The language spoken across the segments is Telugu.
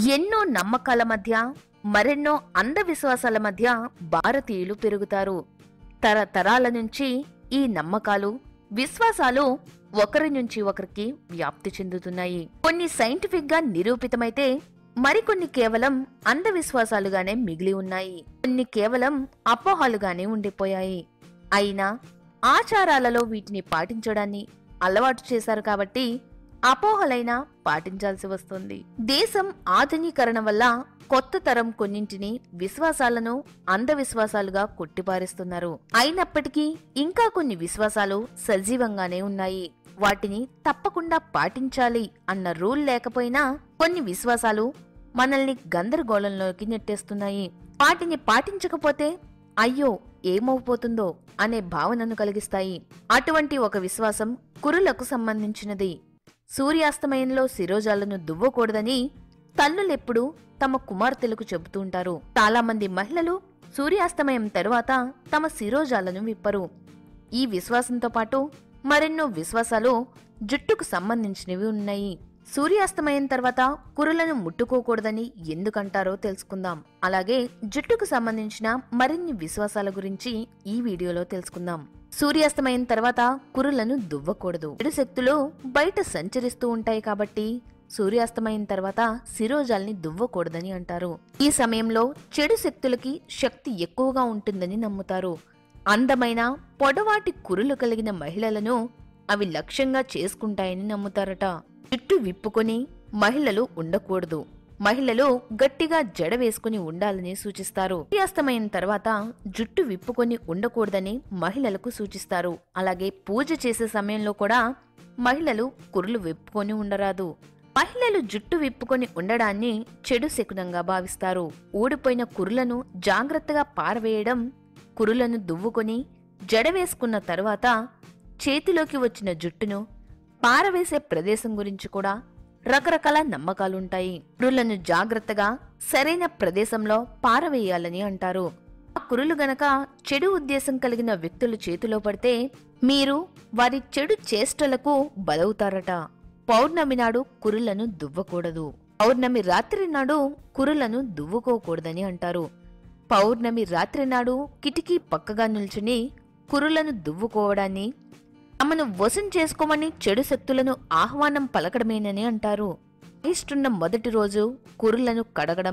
ఎన్నో నమ్మకాల మధ్య మరెన్నో అంధవిశ్వాసాల మధ్య భారతీయులు పెరుగుతారు తరతరాల నుంచి ఈ నమ్మకాలు విశ్వాసాలు ఒకరి నుంచి ఒకరికి వ్యాప్తి చెందుతున్నాయి కొన్ని సైంటిఫిక్ గా నిరూపితమైతే మరికొన్ని కేవలం అంధవిశ్వాసాలుగానే మిగిలి ఉన్నాయి కొన్ని కేవలం అపోహలుగానే ఉండిపోయాయి అయినా ఆచారాలలో వీటిని పాటించడాన్ని అలవాటు చేశారు కాబట్టి అపోహలైనా పాటించాల్సి వస్తుంది దేశం ఆధునీకరణ వల్ల కొత్త తరం కొన్నింటిని విశ్వాసాలను అంధవిశ్వాసాలుగా కొట్టిపారేస్తున్నారు అయినప్పటికీ ఇంకా కొన్ని విశ్వాసాలు సజీవంగానే ఉన్నాయి వాటిని తప్పకుండా పాటించాలి అన్న రూల్ లేకపోయినా కొన్ని విశ్వాసాలు మనల్ని గందరగోళంలోకి నెట్టేస్తున్నాయి వాటిని పాటించకపోతే అయ్యో ఏమవుపోతుందో అనే భావనను కలిగిస్తాయి అటువంటి ఒక విశ్వాసం కురులకు సంబంధించినది సూర్యాస్తమయంలో శిరోజాలను దువ్వకూడదని తల్లులెప్పుడు తమ కుమార్తెలకు చెబుతూ ఉంటారు చాలా మంది మహిళలు సూర్యాస్తమయం తరువాత తమ శిరోజాలను విప్పరు ఈ విశ్వాసంతో పాటు మరెన్నో విశ్వాసాలు జుట్టుకు సంబంధించినవి ఉన్నాయి సూర్యాస్తమయం తర్వాత కురులను ముట్టుకోకూడదని ఎందుకంటారో తెలుసుకుందాం అలాగే జుట్టుకు సంబంధించిన మరిన్ని విశ్వాసాల గురించి ఈ వీడియోలో తెలుసుకుందాం సూర్యాస్తమయం తర్వాత కురులను దువ్వకూడదు చెడు శక్తులు బయట సంచరిస్తూ ఉంటాయి కాబట్టి సూర్యాస్తమయం తర్వాత శిరోజాల్ని దువ్వకూడదని అంటారు ఈ సమయంలో చెడు శక్తులకి శక్తి ఎక్కువగా ఉంటుందని నమ్ముతారు అందమైన పొడవాటి కురులు కలిగిన మహిళలను అవి లక్ష్యంగా చేసుకుంటాయని నమ్ముతారట జుట్టు విప్పుకొని మహిళలు ఉండకూడదు మహిళలు గట్టిగా జడ వేసుకుని ఉండాలని సూచిస్తారు సూర్యాస్తమయం తర్వాత జుట్టు విప్పుకొని ఉండకూడదని మహిళలకు సూచిస్తారు అలాగే పూజ చేసే సమయంలో కూడా మహిళలు కురులు విప్పుకొని ఉండరాదు మహిళలు జుట్టు విప్పుకొని ఉండడాన్ని చెడు శకునంగా భావిస్తారు ఊడిపోయిన కురులను జాగ్రత్తగా పారవేయడం కురులను దువ్వుకొని జడ వేసుకున్న తరువాత చేతిలోకి వచ్చిన జుట్టును పారవేసే ప్రదేశం గురించి కూడా రకరకాల నమ్మకాలుంటాయి కురులను జాగ్రత్తగా సరైన ప్రదేశంలో పారవేయాలని అంటారు ఆ కురులు గనక చెడు ఉద్దేశం కలిగిన వ్యక్తుల చేతిలో పడితే మీరు వారి చెడు చేష్టలకు బలవుతారట పౌర్ణమి నాడు కురులను దువ్వకూడదు పౌర్ణమి రాత్రి నాడు కురులను దువ్వుకోకూడదని అంటారు పౌర్ణమి రాత్రి నాడు కిటికీ పక్కగా నిల్చుని కురులను దువ్వుకోవడాన్ని తమను వశం చేసుకోమని చెడు శక్తులను ఆహ్వానం పలకడమేనని అంటారు ఇస్తున్న మొదటి రోజు కురులను కడగడం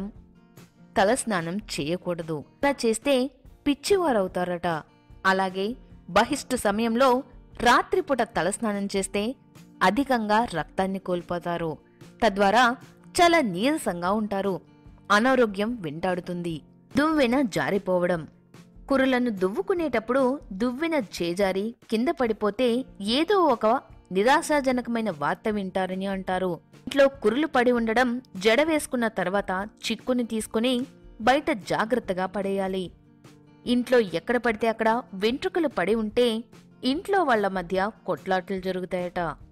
తలస్నానం చేయకూడదు అలా చేస్తే పిచ్చివారవుతారట అలాగే బహిష్టు సమయంలో రాత్రిపూట తలస్నానం చేస్తే అధికంగా రక్తాన్ని కోల్పోతారు తద్వారా చాలా నీరసంగా ఉంటారు అనారోగ్యం వెంటాడుతుంది దువ్వెన జారిపోవడం కురులను దువ్వుకునేటప్పుడు దువ్వెన చేజారి కింద పడిపోతే ఏదో ఒక నిరాశాజనకమైన వార్త వింటారని అంటారు ఇంట్లో కురులు పడి ఉండడం జడ వేసుకున్న తర్వాత చిక్కుని తీసుకుని బయట జాగ్రత్తగా పడేయాలి ఇంట్లో ఎక్కడ పడితే అక్కడ వెంట్రుకలు పడి ఉంటే ఇంట్లో వాళ్ళ మధ్య కొట్లాటలు జరుగుతాయట